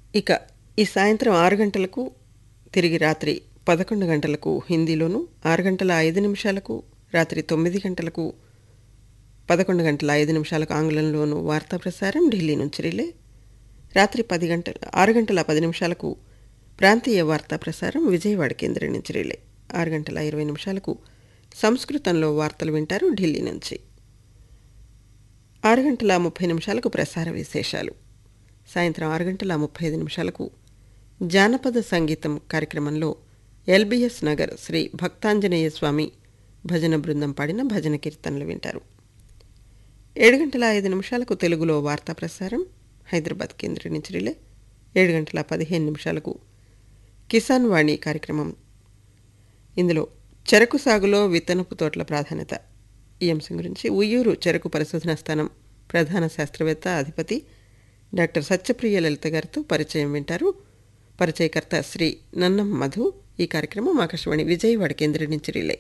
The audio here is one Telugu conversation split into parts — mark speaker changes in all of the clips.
Speaker 1: ఇక ఈ సాయంత్రం ఆరు గంటలకు తిరిగి రాత్రి పదకొండు గంటలకు హిందీలోను ఆరు గంటల ఐదు నిమిషాలకు రాత్రి తొమ్మిది గంటలకు పదకొండు గంటల ఐదు నిమిషాలకు ఆంగ్లంలోను వార్తా ప్రసారం ఢిల్లీ నుంచి రిలే రాత్రి పది గంటల ఆరు గంటల పది నిమిషాలకు ప్రాంతీయ వార్తా ప్రసారం విజయవాడ కేంద్రం నుంచి రిలే ఆరు గంటల ఇరవై నిమిషాలకు సంస్కృతంలో వార్తలు వింటారు ఢిల్లీ నుంచి ఆరు గంటల ముప్పై నిమిషాలకు ప్రసార విశేషాలు సాయంత్రం ఆరు గంటల ముప్పై ఐదు నిమిషాలకు జానపద సంగీతం కార్యక్రమంలో ఎల్బిఎస్ నగర్ శ్రీ భక్తాంజనేయ స్వామి భజన బృందం పాడిన భజన కీర్తనలు వింటారు ఏడు గంటల ఐదు నిమిషాలకు తెలుగులో వార్తా ప్రసారం హైదరాబాద్ కేంద్రం నుంచి రిలే ఏడు గంటల పదిహేను నిమిషాలకు కిసాన్ వాణి కార్యక్రమం ఇందులో చెరకు సాగులో విత్తనపు తోటల ప్రాధాన్యత ఈ అంశం గురించి ఉయ్యూరు చెరకు పరిశోధనా స్థానం ప్రధాన శాస్త్రవేత్త అధిపతి డాక్టర్ సత్యప్రియ లలిత గారితో పరిచయం వింటారు పరిచయకర్త శ్రీ నన్నం మధు ఈ కార్యక్రమం ఆకాశవాణి విజయవాడ కేంద్రం నుంచి రిలే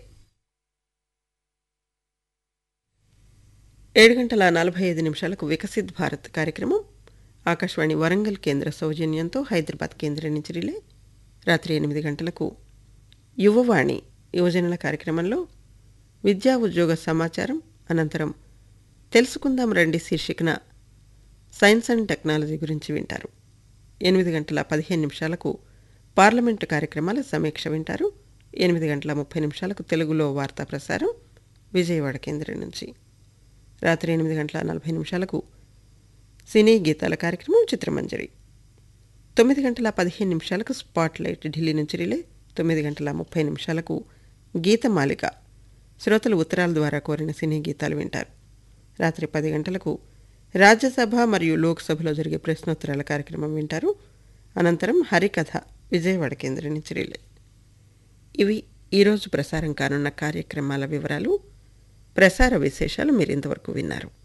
Speaker 1: ఏడు గంటల నలభై ఐదు నిమిషాలకు వికసిత్ భారత్ కార్యక్రమం ఆకాశవాణి వరంగల్ కేంద్ర సౌజన్యంతో హైదరాబాద్ కేంద్రం నుంచి రిలే రాత్రి ఎనిమిది గంటలకు యువవాణి యువజనుల కార్యక్రమంలో విద్యా ఉద్యోగ సమాచారం అనంతరం తెలుసుకుందాం రండి శీర్షికన సైన్స్ అండ్ టెక్నాలజీ గురించి వింటారు ఎనిమిది గంటల పదిహేను నిమిషాలకు పార్లమెంటు కార్యక్రమాల సమీక్ష వింటారు ఎనిమిది గంటల ముప్పై నిమిషాలకు తెలుగులో వార్తా ప్రసారం విజయవాడ కేంద్రం నుంచి రాత్రి ఎనిమిది గంటల నలభై నిమిషాలకు సినీ గీతాల కార్యక్రమం చిత్రమంజరి తొమ్మిది గంటల పదిహేను నిమిషాలకు స్పాట్ లైట్ ఢిల్లీ నుంచి రిలే తొమ్మిది గంటల ముప్పై నిమిషాలకు గీతమాలిక శ్రోతలు ఉత్తరాల ద్వారా కోరిన సినీ గీతాలు వింటారు రాత్రి పది గంటలకు రాజ్యసభ మరియు లోక్సభలో జరిగే ప్రశ్నోత్తరాల కార్యక్రమం వింటారు అనంతరం హరికథ విజయవాడ కేంద్రం నుంచి రిలే ఇవి ఈరోజు ప్రసారం కానున్న కార్యక్రమాల వివరాలు ప్రసార విశేషాలు మీరు ఇంతవరకు విన్నారు